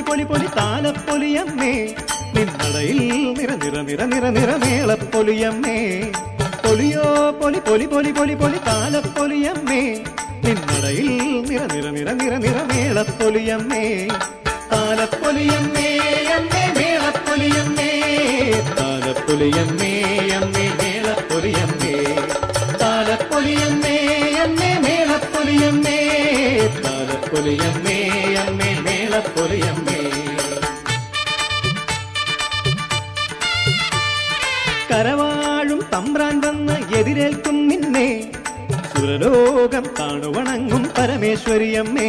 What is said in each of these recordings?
പൊലി പൊലി താലപ്പൊലിയമ്മേ നിന്നടയിൽ നിര നിര നിര നിര നിര മേളപ്പൊലിയമ്മേ പൊലിയോ പൊലി പൊലി പൊലി പൊലി പൊലി താലപ്പൊലിയമ്മേ നിന്നടയിൽ നിര നിര നിര നിര നിര മേളപ്പൊലിയമ്മേ താലപ്പൊലിയമ്മേ അമ്മേ മേളപ്പൊലിയമ്മേ താലപ്പൊലിയമ്മേ അമ്മേ മേളപ്പൊലിയമ്മേ താലപ്പൊലിയമ്മേ അമ്മേ മേളപ്പൊലിയമ്മേ താലപ്പൊലിയമ്മേ അമ്മേ മേളപ്പൊലിയമ്മേ കരവാഴും തമ്പ്രാൻ വന്ന് എതിരേൽക്കും നിന്നെ സുരലോകം കാണുവണങ്ങും പരമേശ്വരിയമ്മേ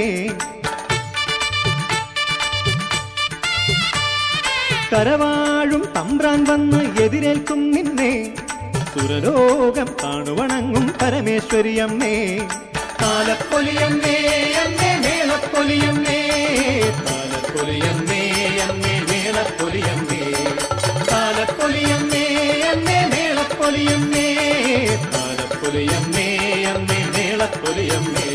കരവാഴും തമ്പ്രാൻ വന്ന് എതിരേൽക്കും നിന്നെ സുരലോകം കാണുവണങ്ങും പരമേശ്വരിയമ്മേ താലപ്പൊലിയമ്മേ അമ്മേ മേളപ്പൊലിയമ്മേ താലപ്പൊലിയമ്മേ അമ്മേ മേളപ്പൊലിയമ്മേ താലപ്പൊലിയമ്മേ അമ്മേ മേളപ്പൊലിയമ്മേ താലപ്പൊലിയമ്മേ അമ്മേ മേളപ്പൊലിയമ്മേ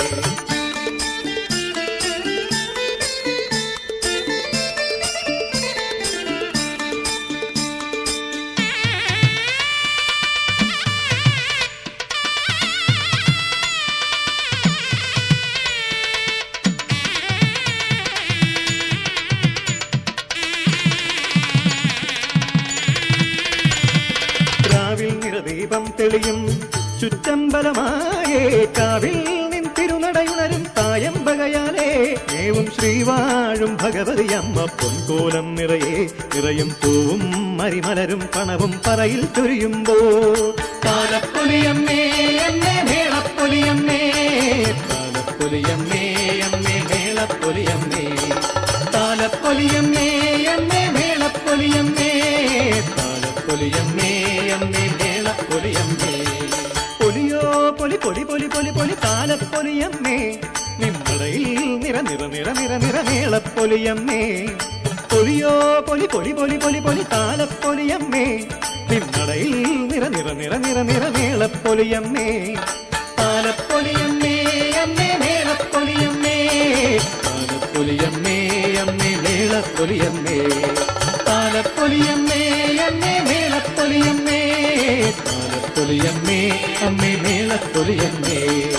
രാവിൽ നിറദീപം തെളിയും ചുറ്റമ്പലമായേ കാവിൽ നിൻ തിരുനടയുണരും തായമ്പകയാലേ ഏവും ശ്രീവാഴും ഭഗവതി അമ്മ പൊൻകോലം നിറയെ നിറയും പൂവും മരിമലരും പണവും പറയിൽ ചൊരിയുമ്പോ താലപ്പൊലിയമ്മേ അമ്മേ മേളപ്പൊലിയമ്മേ താലപ്പൊലിയമ്മേ അമ്മേ മേളപ്പൊലിയമ്മേ താലപ്പൊലിയമ്മേ അമ്മേ മേളപ്പൊലിയമ്മേ താലപ്പൊലിയമ്മേ അമ്മേ മേളപ്പൊലിയമ്മേ പൊലിയോ പൊലി പൊലി പൊലി പൊലി പൊലി താലപ്പൊലിയമ്മേ നിമ്മടയിൽ നിറ നിറ നിറ നിറ നിറ മേളപ്പൊലിയമ്മേ പൊലിയോ പൊലി പൊലി പൊലി പൊലി പൊലി താലപ്പൊലിയമ്മേ നിമ്മടയിൽ നിറ നിറ നിറ നിറ നിറ മേളപ്പൊലിയമ്മേ താലപ്പൊലിയമ്മേ അമ്മേ മേളപ്പൊലിയമ്മേ താലപ്പൊലിയമ്മേ അമ്മേ മേളപ്പൊലിയമ്മേ താലപ്പൊലിയമ്മേ അമ്മേ മേളപ്പൊലിയമ്മേ താലപ്പൊലിയമ്മേ അമ്മേ മേളപ്പൊലിയമ്മേ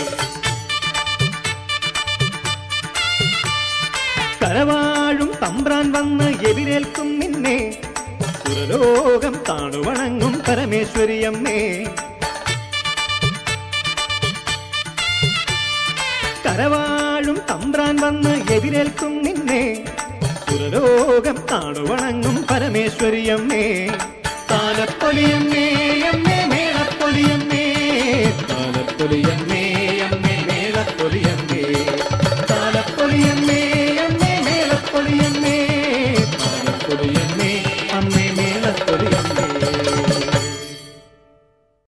കരവാഴും തമ്പ്രാൻ വന്ന് എതിരേൽക്കും നിന്നെ സുരലോകം താണുവണങ്ങും പരമേശ്വരിയമ്മേ കരവാഴും തമ്പ്രാൻ വന്ന് എതിരേൽക്കും നിന്നെ സുരലോകം താണുവണങ്ങും പരമേശ്വരിയമ്മേ താലപ്പൊലിയമ്മേ അമ്മേ മേളപ്പൊലിയമ്മേ താലപ്പൊലിയമ്മേ